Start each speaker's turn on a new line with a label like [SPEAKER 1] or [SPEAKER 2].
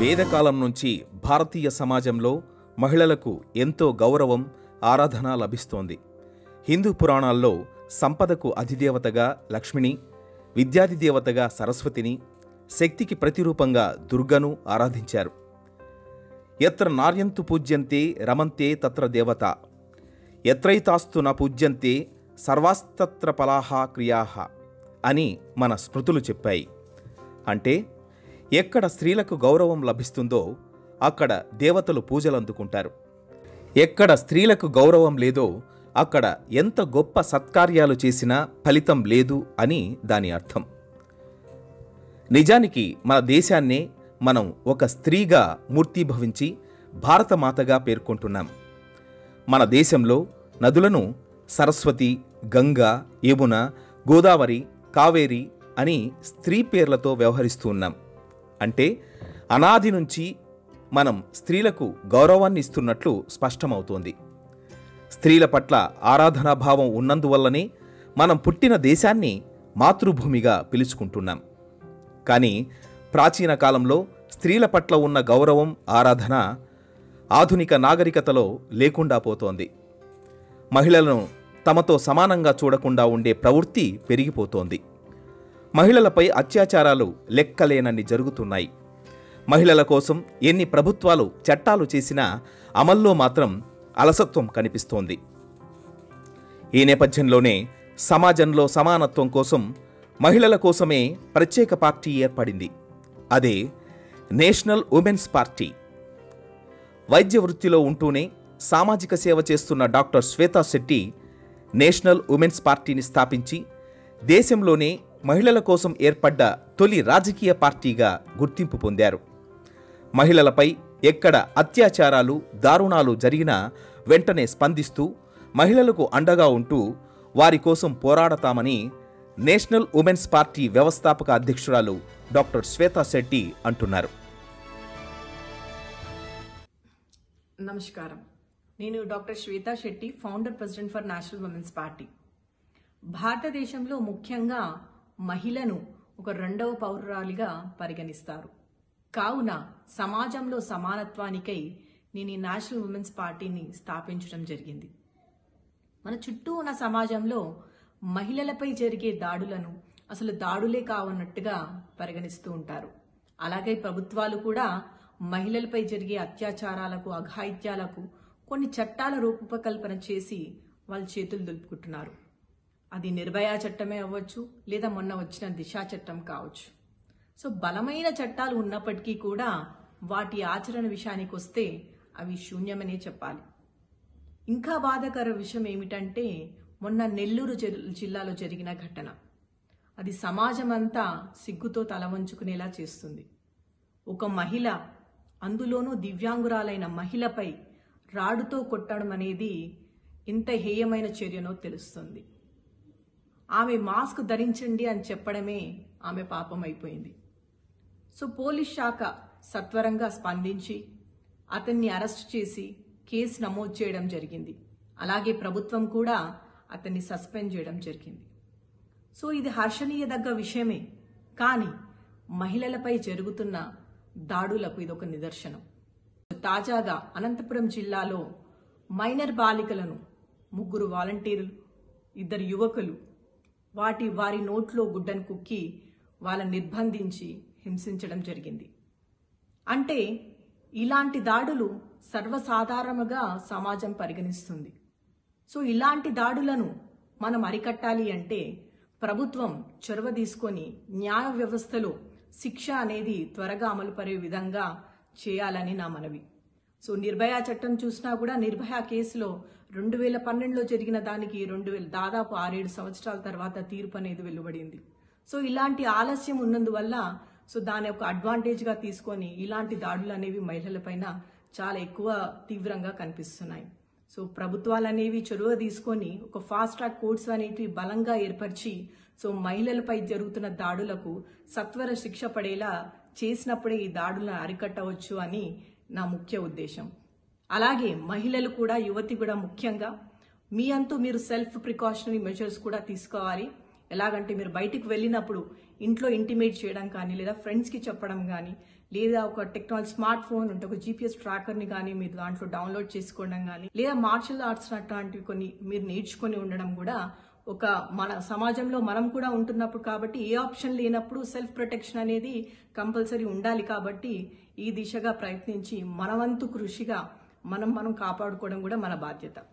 [SPEAKER 1] వేదకాలం నుంచి భారతీయ సమాజంలో మహిళలకు ఎంతో గౌరవం ఆరాధన లభిస్తోంది హిందూ పురాణాల్లో సంపదకు అధిదేవతగా లక్ష్మిని విద్యాధిదేవతగా సరస్వతిని శక్తికి ప్రతిరూపంగా దుర్గను ఆరాధించారు ఎత్ర నార్యంతు పూజ్యంతే రమంతే తత్ర దేవత ఎత్రైతాస్తు న పూజ్యంతే సర్వాస్తత్ర పలాహ క్రియాహ అని మన స్మృతులు చెప్పాయి అంటే ఎక్కడ స్త్రీలకు గౌరవం లభిస్తుందో అక్కడ దేవతలు పూజలు అందుకుంటారు ఎక్కడ స్త్రీలకు గౌరవం లేదో అక్కడ ఎంత గొప్ప సత్కార్యాలు చేసినా ఫలితం లేదు అని దాని అర్థం నిజానికి మన దేశాన్నే మనం ఒక స్త్రీగా మూర్తీభవించి భారతమాతగా పేర్కొంటున్నాం మన దేశంలో నదులను సరస్వతి గంగా యమున గోదావరి కావేరి అని స్త్రీ పేర్లతో వ్యవహరిస్తూ ఉన్నాం అంటే అనాది నుంచి మనం స్త్రీలకు గౌరవాన్ని ఇస్తున్నట్లు స్పష్టమవుతోంది స్త్రీల పట్ల ఆరాధనాభావం ఉన్నందువల్లనే మనం పుట్టిన దేశాన్ని మాతృభూమిగా పిలుచుకుంటున్నాం కానీ ప్రాచీన కాలంలో స్త్రీల పట్ల ఉన్న గౌరవం ఆరాధన ఆధునిక నాగరికతలో లేకుండా పోతోంది మహిళలను తమతో సమానంగా చూడకుండా ఉండే ప్రవృత్తి పెరిగిపోతోంది మహిళలపై అత్యాచారాలు లెక్కలేనన్ని జరుగుతున్నాయి మహిళల కోసం ఎన్ని ప్రభుత్వాలు చట్టాలు చేసినా అమల్లో మాత్రం అలసత్వం కనిపిస్తోంది ఈ నేపథ్యంలోనే సమాజంలో సమానత్వం కోసం మహిళల కోసమే ప్రత్యేక పార్టీ ఏర్పడింది అదే నేషనల్ ఉమెన్స్ పార్టీ వైద్య వృత్తిలో ఉంటూనే సామాజిక సేవ చేస్తున్న doctor Shweta Shetty national women's పార్టీని స్థాపించి దేశంలోనే మహిళల కోసం ఏర్పడ్డ తొలి రాజకీయ పార్టీగా గుర్తింపు పొందారు మహిళలపై ఎక్కడ అత్యాచారాలు దారుణాలు జరిగినా వెంటనే స్పందిస్తూ మహిళలకు అండగా ఉంటూ వారి కోసం పోరాడతామని నేషనల్ ఉమెన్స్ పార్టీ వ్యవస్థాపక అధ్యక్షురాలు డాక్టర్ శ్వేతా శెట్టి అంటున్నారు
[SPEAKER 2] నమస్కారం నేను doctor Shweta Shetty founder president for national women's party భారతదేశంలో ముఖ్యంగా మహిళను ఒక రెండవ పౌరురాలిగా పరిగణిస్తారు కావున సమాజంలో సమానత్వానికై నేను ఈ నేషనల్ ఉమెన్స్ పార్టీని స్థాపించడం జరిగింది మన చుట్టూ ఉన్న సమాజంలో మహిళలపై జరిగే దాడులను అసలు దాడులే కావన్నట్టుగా పరిగణిస్తూ ఉంటారు అలాగే ప్రభుత్వాలు కూడా మహిళలపై జరిగే అత్యాచారాలకు అఘాయిత్యాలకు కొన్ని చట్టాల రూపకల్పన చేసి వాళ్ళ చేతులు దులుపుకుంటున్నారు అది నిర్భయ చట్టమే అవ్వచ్చు లేదా మొన్న వచ్చిన దిశా చట్టం కావచ్చు సో బలమైన చట్టాలు ఉన్నప్పటికీ కూడా వాటి ఆచరణ విషయానికి వస్తే అవి శూన్యమనే చెప్పాలి ఇంకా బాధాకర విషయం ఏమిటంటే మొన్న నెల్లూరు జి- జిల్లాలో జరిగిన ఘటన అది సమాజం అంతా సిగ్గుతో తల వంచుకునేలా చేస్తుంది ఒక మహిళ అందులోనూ దివ్యాంగురాలైన మహిళపై రాడుతో కొట్టడం అనేది ఎంత హేయమైన చర్యనో తెలుస్తుంది ఆమె మాస్క్ ధరించండి అని చెప్పడమే ఆమె పాపం అయిపోయింది సో పోలీస్ శాఖ సత్వరంగా స్పందించి అతన్ని అరెస్ట్ చేసి కేసు నమోదు చేయడం జరిగింది అలాగే ప్రభుత్వం కూడా అతన్ని సస్పెండ్ చేయడం జరిగింది సో ఇది హర్షణీయదగ్గ విషయమే కానీ మహిళలపై జరుగుతున్న దాడులకు ఇదొక నిదర్శనం తాజాగా అనంతపురం జిల్లాలో మైనర్ బాలికలను ముగ్గురు వాలంటీర్లు ఇద్దరు యువకులు వాటి వారి నోట్లో గుడ్డను కుక్కి వాళ్ళని నిర్బంధించి హింసించడం జరిగింది అంటే ఇలాంటి దాడులు సర్వసాధారణంగా సమాజం పరిగణిస్తుంది సో ఇలాంటి దాడులను మనం అరికట్టాలి అంటే ప్రభుత్వం చొరవ తీసుకొని న్యాయ వ్యవస్థలో శిక్ష అనేది త్వరగా అమలుపడే విధంగా చేయాలని నా మనవి సో నిర్భయ చట్టం చూసినా కూడా నిర్భయ కేసులో రెండు వేల పన్నెండులో జరిగిన దానికి రెండు వేల దాదాపు ఆరేడు సంవత్సరాల తర్వాత తీర్పు అనేది వెలువడింది సో ఇలాంటి ఆలస్యం ఉన్నందువల్ల సో దాని ఒక అడ్వాంటేజ్గా తీసుకొని ఇలాంటి దాడులు అనేవి మహిళలపైన చాలా ఎక్కువ తీవ్రంగా కనిపిస్తున్నాయి సో ప్రభుత్వాలు అనేవి చొరవ తీసుకొని ఒక ఫాస్ట్ ట్రాక్ కోర్ట్స్ అనేవి బలంగా ఏర్పరిచి సో మహిళలపై జరుగుతున్న దాడులకు సత్వర శిక్ష పడేలా చేసినప్పుడే ఈ దాడులను అరికట్టవచ్చు అని నా ముఖ్య ఉద్దేశం అలాగే మహిళలు కూడా యువతి కూడా ముఖ్యంగా మీ అంతూ మీరు సెల్ఫ్ ప్రికాషనరీ మెజర్స్ కూడా తీసుకోవాలి ఎలాగంటే మీరు బయటికి వెళ్ళినప్పుడు ఇంట్లో ఇంటిమేట్ చేయడం కానీ లేదా ఫ్రెండ్స్కి చెప్పడం కానీ లేదా ఒక టెక్నాలజీ స్మార్ట్ ఫోన్ ఉంటే ఒక జీపీఎస్ ట్రాకర్ని కానీ మీరు దాంట్లో డౌన్లోడ్ చేసుకోవడం కానీ లేదా మార్షల్ ఆర్ట్స్ అట్లాంటివి కొన్ని మీరు నేర్చుకొని ఉండడం కూడా ఒక మన సమాజంలో మనం కూడా ఉంటున్నప్పుడు కాబట్టి ఏ ఆప్షన్ లేనప్పుడు సెల్ఫ్ ప్రొటెక్షన్ అనేది కంపల్సరీ ఉండాలి కాబట్టి ఈ దిశగా ప్రయత్నించి మనవంతు కృషిగా మనం మనం కాపాడుకోవడం కూడా మన బాధ్యత